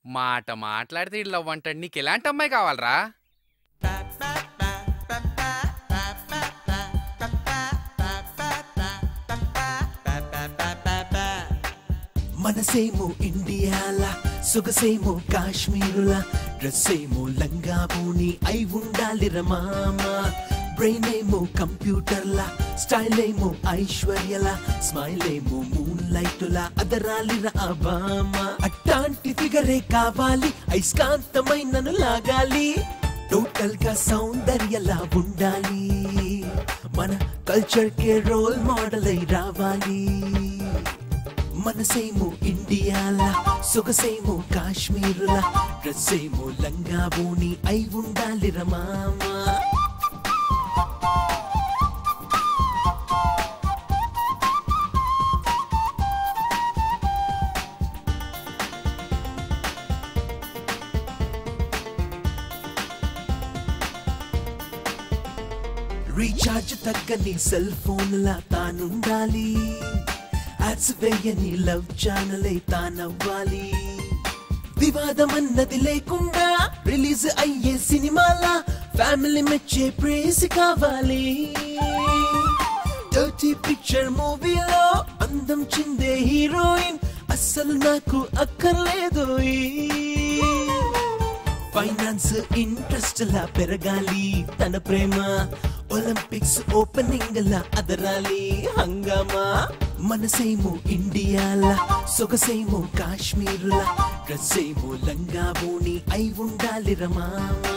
మాట మాట్లాడితే ఇట్లా వంటాడు నీకు ఎలాంటి అమ్మాయి కావాలరా మనసేమో ఇండియాలా సొగసేమో కాశ్మీరులా డ్రెస్ ఏమో లంగా పూని అయి ఉండాలి రమామ బ్రెయిన్ ఏమో కంప్యూటర్లా స్టైల్ ఏమో ఐశ్వర్యలా స్మైల్ ఏమో మూన్ లైటులా అదరాలిర అబామ అట్టాంటి ఫిగరే కావాలి ఐస్కాంతమైనను లాగాలి టోటల్ గా సౌందర్యలా ఉండాలి మన కల్చర్ కే రోల్ మోడల్ అయి రావాలి మనసేమో ఇండియాలా సొగసేమో కాశ్మీరులా డ్రెస్ ఏమో లంగా బోని అయి ఉండాలి రమామా రీఛార్జ్ తగ్గని సెల్ ఫోన్ లా తానుండాలి యాడ్స్ వేయని లవ్ ఛానల్ తానవ్వాలి వివాదం అన్నది లేకుండా రిలీజ్ అయ్యే సినిమాలా ఫ్యామిలీ మెచ్చే ప్రేసి కావాలి డర్టీ పిక్చర్ మూవీలో అందం చిందే హీరోయిన్ అస్సలు నాకు అక్కర్లేదు ఫైనాన్స్ ఇంట్రెస్ట్ లా పెరగాలి తన ప్రేమ ఒలింపిక్స్ ఓపెనింగ్ లా అదరాలి హంగామా మనసేమో ఇండియాలా సొగసేమో కాశ్మీరులా డ్రెస్ ఏమో లంగా బోని అయి ఉండాలి రమామా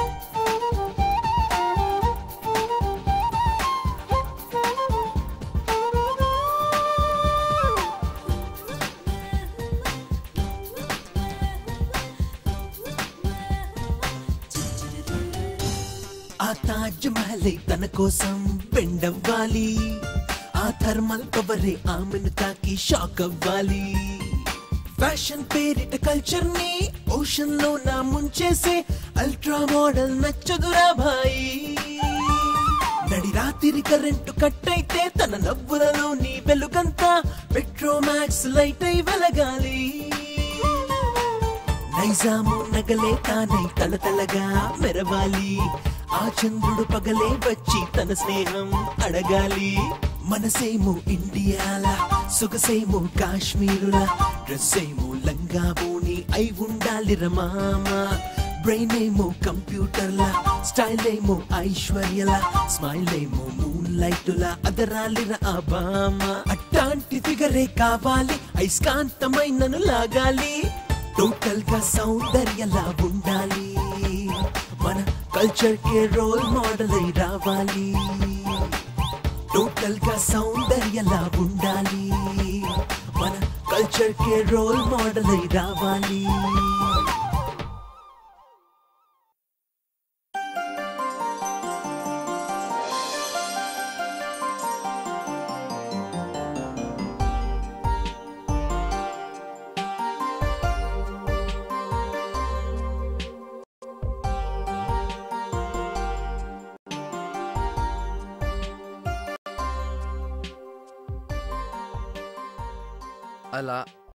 ఆ తాజ్ మహల్ తన కోసం బెండవ్వాలి ఆ థర్మల్ కవరే ఆమెను తాకి షాక్ అవ్వాలి ఫ్యాషన్ పేరిట కల్చర్ ని ఓషన్ లో నా ముంచేసే అల్ట్రా మోడల్ నచ్చదురా భాయి నడి రాత్రి కరెంటు కట్ అయితే తన నవ్వులలో నీ వెలుగంతా పెట్రోమాక్స్ లైట్ అయి వెలగాలి నైజాము నగలే తానై తలతలగా మెరవాలి ఆ చంద్రుడు పగలే వచ్చి తన స్నేహం అడగాలి మనసేమో ఇండియాలా సొగసేమో కాశ్మీరులా డ్రెస్ ఏమో లంగా బోని అయి ఉండాలి రమామా బ్రెయిన్ ఏమో కంప్యూటర్లా స్టైల్ ఏమో ఐశ్వర్యలా స్మైల్ ఏమో మూన్ లైటులా అదరాలిర అబామా అట్టాంటి ఫిగరే కావాలి ఐస్కాంతమైనను లాగాలి టోటల్ గా సౌందర్యలా ఉండాలి మన కల్చర్ కే రోల్ మోడల్ అయి రావాలి టోటల్ గా సౌందర్యలా ఉండాలి మన కల్చర్ కే రోల్ మోడల్ అయి రావాలి అలా